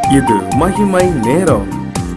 இது மகிமை நேரம்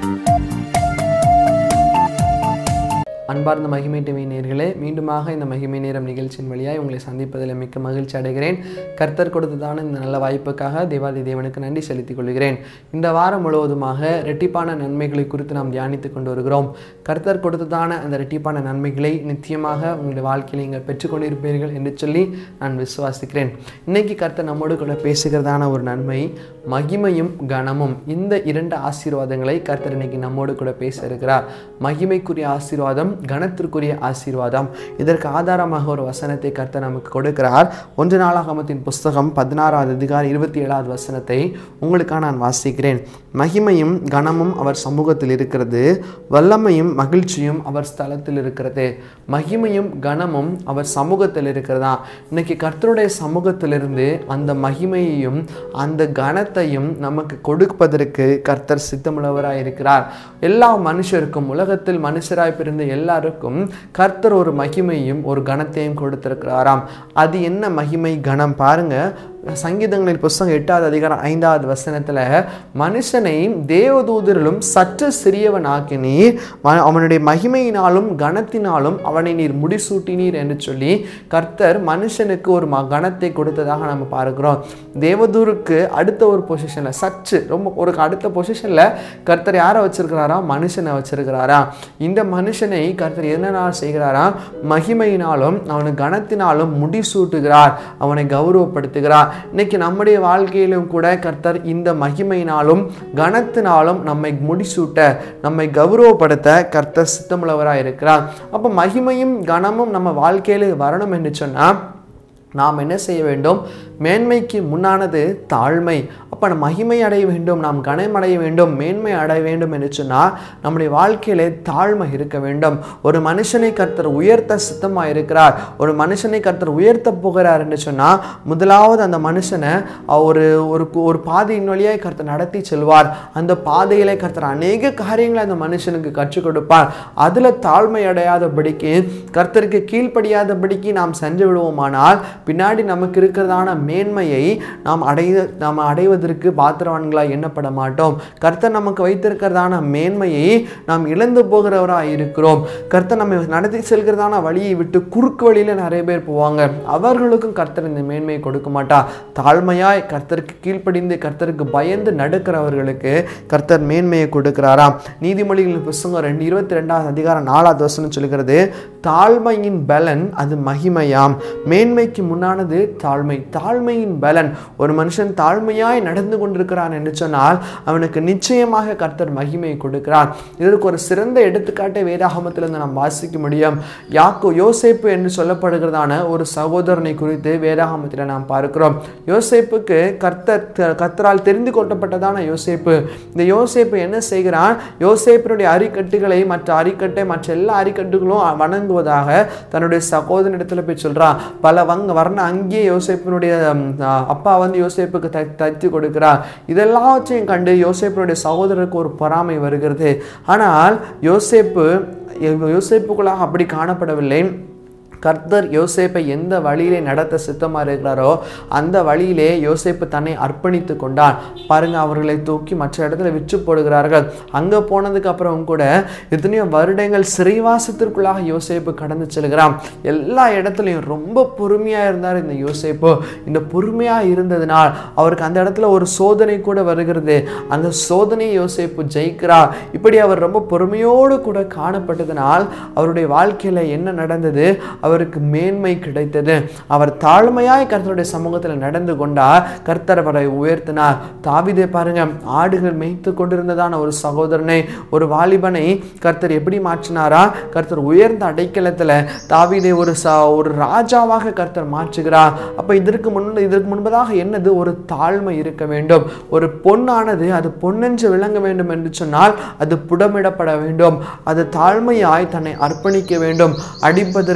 அன்பார்ந்த மகிமை டிவி நேர்களே மீண்டுமாக இந்த மகிமை நேரம் நிகழ்ச்சியின் வழியாய் உங்களை சந்திப்பதில் மிக்க மகிழ்ச்சி அடைகிறேன் கர்த்தர் கொடுத்ததான இந்த நல்ல வாய்ப்புக்காக தேவாதி தேவனுக்கு நன்றி செலுத்திக் கொள்கிறேன் இந்த வாரம் முழுவதுமாக ரெட்டிப்பான நன்மைகளை குறித்து நாம் தியானித்துக் கொண்டு வருகிறோம் கர்த்தர் கொடுத்ததான அந்த ரெட்டிப்பான நன்மைகளை நிச்சயமாக உங்களுடைய வாழ்க்கையில் நீங்கள் பெற்றுக்கொண்டிருப்பீர்கள் என்று சொல்லி நான் விசுவாசிக்கிறேன் இன்னைக்கு கர்த்தர் நம்மோடு கூட பேசுகிறதான ஒரு நன்மை மகிமையும் கனமும் இந்த இரண்டு ஆசீர்வாதங்களை கர்த்தர் இன்னைக்கு நம்மோடு கூட பேச இருக்கிறார் மகிமைக்குரிய ஆசீர்வாதம் கனத்திற்குரிய ஆசீர்வாதம் இதற்கு ஆதாரமாக ஒரு வசனத்தை கர்த்தர் நமக்கு கொடுக்கிறார் ஒன்று நாளாகமத்தின் புஸ்தகம் பதினாறாவது அதிகாரம் இருபத்தி ஏழாவது வசனத்தை உங்களுக்காக நான் வாசிக்கிறேன் மகிமையும் கனமும் அவர் சமூகத்தில் இருக்கிறது வல்லமையும் மகிழ்ச்சியும் அவர் ஸ்தலத்தில் இருக்கிறது மகிமையும் கனமும் அவர் சமூகத்தில் இருக்கிறதா இன்னைக்கு கர்த்தருடைய சமூகத்திலிருந்து அந்த மகிமையையும் அந்த கனத்தையும் நமக்கு கொடுப்பதற்கு கர்த்தர் சித்தமுள்ளவராய் இருக்கிறார் எல்லா மனுஷருக்கும் உலகத்தில் மனுஷராய் பிறந்த எல்லாருக்கும் கர்த்தர் ஒரு மகிமையும் ஒரு கனத்தையும் கொடுத்திருக்கிறாராம் அது என்ன மகிமை கனம் பாருங்க சங்கீதங்களின் புஸ்தகம் எட்டாவது அதிகாரம் ஐந்தாவது வசனத்துல மனுஷனை தேவதூதரிலும் சற்று சிறியவன் ஆக்கினீர் வ- அவனுடைய மகிமையினாலும் கனத்தினாலும் அவனை நீர் முடிசூட்டினீர் என்று சொல்லி கர்த்தர் மனுஷனுக்கு ஒரு ம கனத்தை கொடுத்ததாக நம்ம பார்க்கிறோம் தேவதூருக்கு அடுத்த ஒரு பொசிஷன்ல சற்று ரொம்ப ஒரு அடுத்த பொசிஷன்ல கர்த்தர் யாரை வச்சிருக்கிறாரா மனுஷனை வச்சிருக்கிறாரா இந்த மனுஷனை கர்த்தர் எதனால் செய்கிறாரா மகிமையினாலும் அவனுக்கு கனத்தினாலும் முடிசூட்டுகிறார் அவனை கௌரவப்படுத்துகிறார் இன்னைக்கு நம்முடைய வாழ்க்கையிலும் கூட கர்த்தர் இந்த மகிமையினாலும் கனத்தினாலும் நம்மை முடிசூட்ட நம்மை கௌரவப்படுத்த கர்த்தர் சித்தமுள்ளவராக இருக்கிறார் அப்போ மகிமையும் கனமும் நம்ம வாழ்க்கையில வரணும் என்று சொன்னா நாம் என்ன செய்ய வேண்டும் மேன்மைக்கு முன்னானது தாழ்மை அப்போ நம்ம மகிமை அடைய வேண்டும் நாம் கனம் அடைய வேண்டும் மேன்மை அடைய வேண்டும் என்று சொன்னால் நம்முடைய வாழ்க்கையிலே தாழ்மை இருக்க வேண்டும் ஒரு மனுஷனை கர்த்தர் உயர்த்த சித்தமாக இருக்கிறார் ஒரு மனுஷனை கர்த்தர் உயர்த்த போகிறார் என்று சொன்னால் முதலாவது அந்த மனுஷனை அஹ், ஒரு ஒரு ஒரு பாதையின் வழியாய் கர்த்தர் நடத்தி செல்வார் அந்த பாதையிலே கர்த்தர் அநேக காரியங்களை அந்த மனுஷனுக்கு கற்றுக் கொடுப்பார் அதில் தாழ்மை அடையாதபடிக்கு கர்த்தருக்கு கீழ்ப்படியாதபடிக்கு நாம் சென்று விடுவோமானால் பின்னாடி நமக்கு இருக்கிறதான மேன்மையை நாம் அடைய நாம் அடைவதற்கு பாத்திரவான்களாய் எண்ணப்பட மாட்டோம் கர்த்தர் நமக்கு வைத்திருக்கிறதான மேன்மையை நாம் இழந்து போகிறவராக இருக்கிறோம் கர்த்தர் நம்மை நடத்தி செல்கிறதான வழியை விட்டு குறுக்கு வழியில நிறைய பேர் போவாங்க அவர்களுக்கும் கர்த்தர் இந்த மேன்மையை கொடுக்க மாட்டா தாழ்மையாய் கர்த்தருக்கு கீழ்ப்படிந்து கர்த்தருக்கு பயந்து நடக்கிறவர்களுக்கு கர்த்தர் மேன்மையை கொடுக்கிறாராம் நீதிமொழிகளின் புஸ்தகம் ரெண்டு இருபத்தி ரெண்டாவது அதிகாரம் நாலாவது வசனம் சொல்கிறது தாழ்மையின் பலன் அது மகிமையாம் மேன்மைக்கு முன்னானது தாழ்மை தாழ்மையின் பலன் ஒரு மனுஷன் தாழ்மையாய் நடந்து கொண்டிருக்கிறான் என்று சொன்னால் அவனுக்கு நிச்சயமாக கர்த்தர் மகிமையை கொடுக்கிறார் இதற்கு ஒரு சிறந்த எடுத்துக்காட்டை வேதாகமத்திலிருந்து நாம் வாசிக்க முடியும் யாக்கோ யோசேப்பு என்று சொல்லப்படுகிறதான ஒரு சகோதரனை குறித்து வேதாகமத்தில் நாம் பார்க்கிறோம் யோசேப்புக்கு கர்த்தர் கர்த்தரால் தெரிந்து கொள்ளப்பட்டதான யோசேப்பு இந்த யோசேப்பு என்ன செய்கிறான் யோசேப்பினுடைய அரிக்கட்டுகளை மற்ற அரிக்கட்டை மற்ற எல்லா அரிக்கட்டுகளும் வணங்குவதாக தன்னுடைய சகோதரனிடத்தில் போய் சொல்றான் பல வங்க வர்ண அங்கேயே யோசேப்பினுடைய ம், அப்பா வந்து யோசேப்புக்கு த தச்சு கொடுக்கிறார் இதெல்லாவற்றையும் கண்டு யோசேப்பினுடைய சகோதரருக்கு ஒரு பொறாமை வருகிறது ஆனால் யோசேப்பு யோசேப்புக்குள்ளாக அப்படி காணப்படவில்லை கர்த்தர் யோசேப்பை எந்த வழியிலே நடத்த சித்தமாக இருக்கிறாரோ அந்த வழியிலே யோசேப்பு தன்னை அர்ப்பணித்து கொண்டான் பாருங்க அவர்களை தூக்கி மற்ற இடத்துல விற்று போடுகிறார்கள் அங்கே போனதுக்கு அப்புறம் கூட எத்தனையோ வருடங்கள் சிறைவாசத்திற்குள்ளாக யோசேப்பு கடந்து செல்கிறான் எல்லா இடத்துலையும் ரொம்ப பொறுமையாக இருந்தார் இந்த யோசேப்பு இந்த பொறுமையாக இருந்ததினால் அவருக்கு அந்த இடத்துல ஒரு சோதனை கூட வருகிறது அந்த சோதனையை யோசேப்பு ஜெயிக்கிறார் இப்படி அவர் ரொம்ப பொறுமையோடு கூட காணப்பட்டதனால் அவருடைய வாழ்க்கையில் என்ன நடந்தது அவருக்கு மேன்மை கிடைத்தது அவர் தாழ்மையாய் கர்த்தருடைய சமூகத்தில் நடந்து கொண்டார் கர்த்தர் அவரை உயர்த்தினார் தாவிதே பாருங்க ஆடுகள் மேய்த்து கொண்டிருந்ததான ஒரு சகோதரனை ஒரு வாலிபனை கர்த்தர் எப்படி மாற்றினாரா கர்த்தர் உயர்ந்த அடைக்கலத்தில் தாவீதை ஒரு ச ஒரு ராஜாவாக கர்த்தர் மாற்றுகிறார் அப்போ இதற்கு முன் இதற்கு முன்பதாக என்னது ஒரு தாழ்மை இருக்க வேண்டும் ஒரு பொன்னானது அது பொன்னென்று விளங்க வேண்டும் என்று சொன்னால் அது புடமிடப்பட வேண்டும் அது தாழ்மையாய் தன்னை அர்ப்பணிக்க வேண்டும் அடிப்பதற்கு நெருப்பு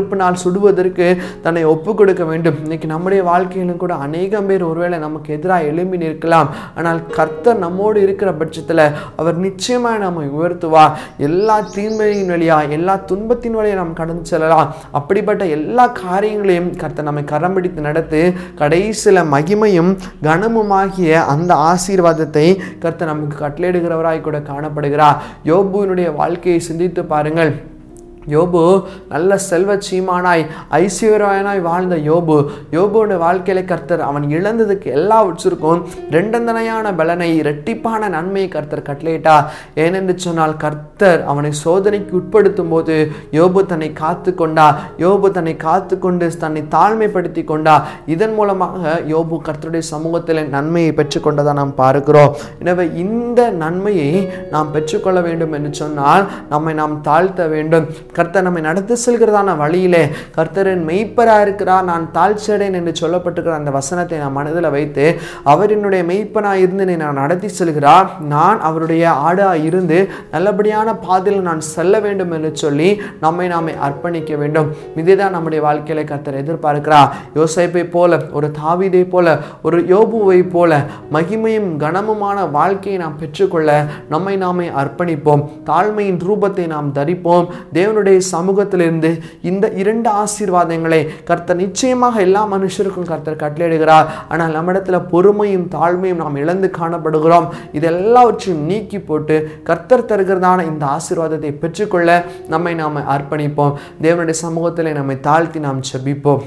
நெருப்பினால் சுடுவதற்கு தன்னை ஒப்பு கொடுக்க வேண்டும் இன்னைக்கு நம்முடைய வாழ்க்கையிலும் கூட அநேகம் பேர் ஒருவேளை நமக்கு எதிராக எழும்பி நிற்கலாம் ஆனால் கர்த்தர் நம்மோடு இருக்கிற பட்சத்தில் அவர் நிச்சயமாக நம்மை உயர்த்துவார் எல்லா தீமையின் வழியா எல்லா துன்பத்தின் வழியா நாம் கடந்து செல்லலாம் அப்படிப்பட்ட எல்லா காரியங்களையும் கர்த்தர் நம்மை கரம் பிடித்து நடத்து கடைசியில் மகிமையும் கனமுமாகிய அந்த ஆசீர்வாதத்தை கர்த்தர் நமக்கு கட்டளையிடுகிறவராய் கூட காணப்படுகிறார் யோபுவினுடைய வாழ்க்கையை சிந்தித்து பாருங்கள் யோபு நல்ல செல்வ சீமானாய் ஐஸ்வர்யனாய் வாழ்ந்த யோபு யோபுவோட வாழ்க்கையில கர்த்தர் அவன் இழந்ததுக்கு எல்லாவற்றிற்கும் ரெண்டந்தனையான பலனை இரட்டிப்பான நன்மையை கர்த்தர் கட்டளையிட்டார் ஏனென்று சொன்னால் கர்த்தர் அவனை சோதனைக்கு உட்படுத்தும் போது யோபு தன்னை காத்து கொண்டா யோபு தன்னை காத்து கொண்டு தன்னை தாழ்மைப்படுத்தி கொண்டா இதன் மூலமாக யோபு கர்த்தருடைய சமூகத்தில் நன்மையை பெற்றுக்கொண்டதை நாம் பார்க்கிறோம் எனவே இந்த நன்மையை நாம் பெற்றுக்கொள்ள வேண்டும் என்று சொன்னால் நம்மை நாம் தாழ்த்த வேண்டும் கர்த்தர் நம்மை நடத்தி செல்கிறதான வழியிலே கர்த்தரின் மெய்ப்பராக இருக்கிறார் நான் தாழ்ச்சியடைன் என்று சொல்லப்பட்டிருக்கிற அந்த வசனத்தை நான் மனதில் வைத்து அவர் என்னுடைய மெய்ப்பனாக இருந்து என்னை நான் நடத்தி செல்கிறார் நான் அவருடைய ஆடாக இருந்து நல்லபடியான பாதையில் நான் செல்ல வேண்டும் என்று சொல்லி நம்மை நாமே அர்ப்பணிக்க வேண்டும் இதுதான் நம்முடைய வாழ்க்கையில கர்த்தர் எதிர்பார்க்கிறார் யோசைப்பை போல ஒரு தாவீதை போல ஒரு யோபுவை போல மகிமையும் கனமுமான வாழ்க்கையை நாம் பெற்றுக்கொள்ள நம்மை நாமே அர்ப்பணிப்போம் தாழ்மையின் ரூபத்தை நாம் தரிப்போம் தேவனுடைய சமூகத்திலிருந்து இந்த இரண்டு ஆசீர்வாதங்களை கர்த்தர் நிச்சயமாக எல்லா மனுஷருக்கும் கர்த்தர் கட்டளையிடுகிறார் ஆனால் நம்மிடத்துல பொறுமையும் தாழ்மையும் நாம் இழந்து காணப்படுகிறோம் இதெல்லாவற்றையும் நீக்கி போட்டு கர்த்தர் தருகிறதான இந்த ஆசீர்வாதத்தை பெற்றுக்கொள்ள நம்மை நாம் அர்ப்பணிப்போம் தேவனுடைய சமூகத்தில் நம்மை தாழ்த்தி நாம் செபிப்போம்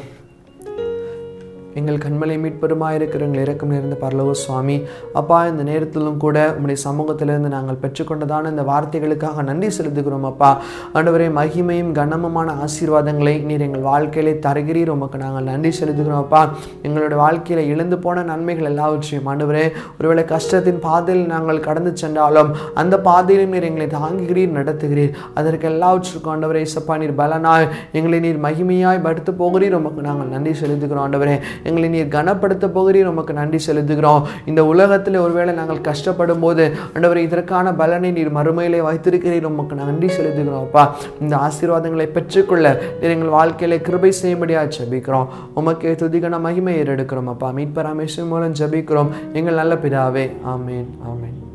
எங்கள் கண்மலை மீட்பெருமா இருக்கிற எங்கள் இறக்கம் நிறைந்த பரலோக சுவாமி அப்பா இந்த நேரத்திலும் கூட உம்முடைய சமூகத்திலிருந்து நாங்கள் பெற்றுக்கொண்டதான இந்த வார்த்தைகளுக்காக நன்றி செலுத்துகிறோம் அப்பா ஆண்டவரே மகிமையும் கனமுமான ஆசீர்வாதங்களை நீர் எங்கள் வாழ்க்கையிலே தருகிறீர் உமக்கு நாங்கள் நன்றி செலுத்துகிறோம் அப்பா எங்களுடைய வாழ்க்கையில் இழந்து போன நன்மைகள் எல்லாவற்றையும் ஆண்டவரே ஒருவேளை கஷ்டத்தின் பாதையில் நாங்கள் கடந்து சென்றாலும் அந்த பாதையிலும் நீர் எங்களை தாங்குகிறீர் நடத்துகிறீர் அதற்கு எல்லாவற்றுக்கும் ஆண்டவரே சப்பா நீர் பலனாய் எங்களை நீர் மகிமையாய் படுத்து போகிறீர் உமக்கு நாங்கள் நன்றி செலுத்துகிறோம் ஆண்டவரே எங்களை நீர் கனப்படுத்த போகிறீர் உமக்கு நன்றி செலுத்துகிறோம் இந்த உலகத்தில் ஒருவேளை நாங்கள் கஷ்டப்படும் போது ஆண்டவரே இதற்கான பலனை நீர் மறுமையிலே வைத்திருக்கிறீர் உமக்கு நன்றி செலுத்துகிறோம் அப்பா இந்த ஆசீர்வாதங்களை பெற்றுக்கொள்ள நீர் எங்கள் வாழ்க்கையில கிருபை செய்யும்படியாக ஜெபிக்கிறோம் உமக்கே துதிகன மகிமை ஏறெடுக்கிறோம் அப்பா மீட்பராமேஸ்வரம் மூலம் ஜெபிக்கிறோம் எங்கள் நல்ல பிதாவே ஆமேன் ஆமேன்